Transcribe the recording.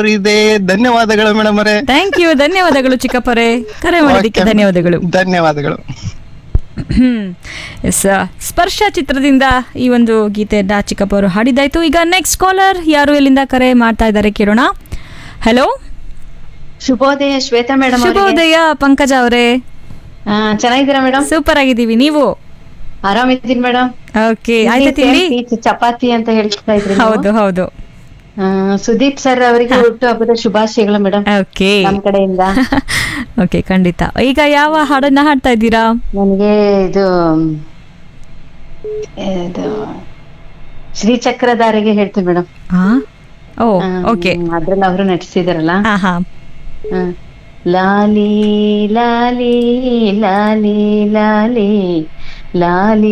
ಇದೆ ಧನ್ಯವಾದಗಳು ಮೇಡಮ್ ಅವರೇ ಥ್ಯಾಂಕ್ ಯು ಧನ್ಯವಾದಗಳು ಚಿಕ್ಕಪ್ಪರೇ ಕರೆ ಮಾಡೋದಕ್ಕೆ Okay. ಧನ್ಯವಾದಗಳು ಧನ್ಯವಾದಗಳು ಹ್ಮ್ ಎಸ್ ಸ್ಪರ್ಶ ಚಿತ್ರದಿಂದ ಈ ಒಂದು ಗೀತೆಯನ್ನ ಚಿಕ್ಕಪ್ಪ ಅವರು ಹಾಡಿದ್ದಾಯ್ತು ಈಗ ನೆಕ್ಸ್ಟ್ ಕಾಲರ್ ಯಾರು ಎಲ್ಲಿಂದ ಕರೆ ಮಾಡ್ತಾ ಇದ್ದಾರೆ ಕೇಳೋಣ ಹಲೋ ಶುಭೋದಯ ಶ್ವೇತಾ ಮೇಡಮ್ ಶುಭೋದಯ ಪಂಕಜ ಅವರೇ ಚೆನ್ನಾಗಿದ್ದೀರಾ ಮೇಡಮ್ ಸೂಪರ್ ಆಗಿದ್ದೀವಿ ನೀವು ಆರಾಮಿದ್ದೀನಿ ಮೇಡಮ್ ಓಕೆ ಆಯ್ತಾ ತಿಂಡಿ ಚಪಾತಿ ಅಂತ ಹೇಳ್ತಾ ಇದ್ರಿ ನೀವು. ಹೌದು ಹೌದು ಆ, ಸುದೀಪ್ ಸರ್ ಅವರಿಗೆ ಹುಟ್ಟು ಹಬ್ಬದ ಶುಭಾಶಯಗಳು ಮೇಡಮ್ ಓಕೆ ನಮ್ ಕಡೆಯಿಂದ ಓಕೆ ಖಂಡಿತ ಈಗ ಯಾವ ಹಾಡನ್ನ ಹಾಡ್ತಾ ಇದ್ದೀರಾ ನನಗೆ ಇದು ಇದು ಶ್ರೀಚಕ್ರಧಾರಿಗೆ ಹೇಳ್ತೀನಿ ಮೇಡಮ್ ಹಾ ಓ ಓಕೆ ಅದ್ರಲ್ಲಿ ಅವರು ನಟಿಸಿದಾರಲ್ಲ ಹಾ ಹಾ ಹ. ಲಾಲಿ ಲಾಲಿ ಲಾಲಿ ಲಾಲಿ ಲಾಲಿ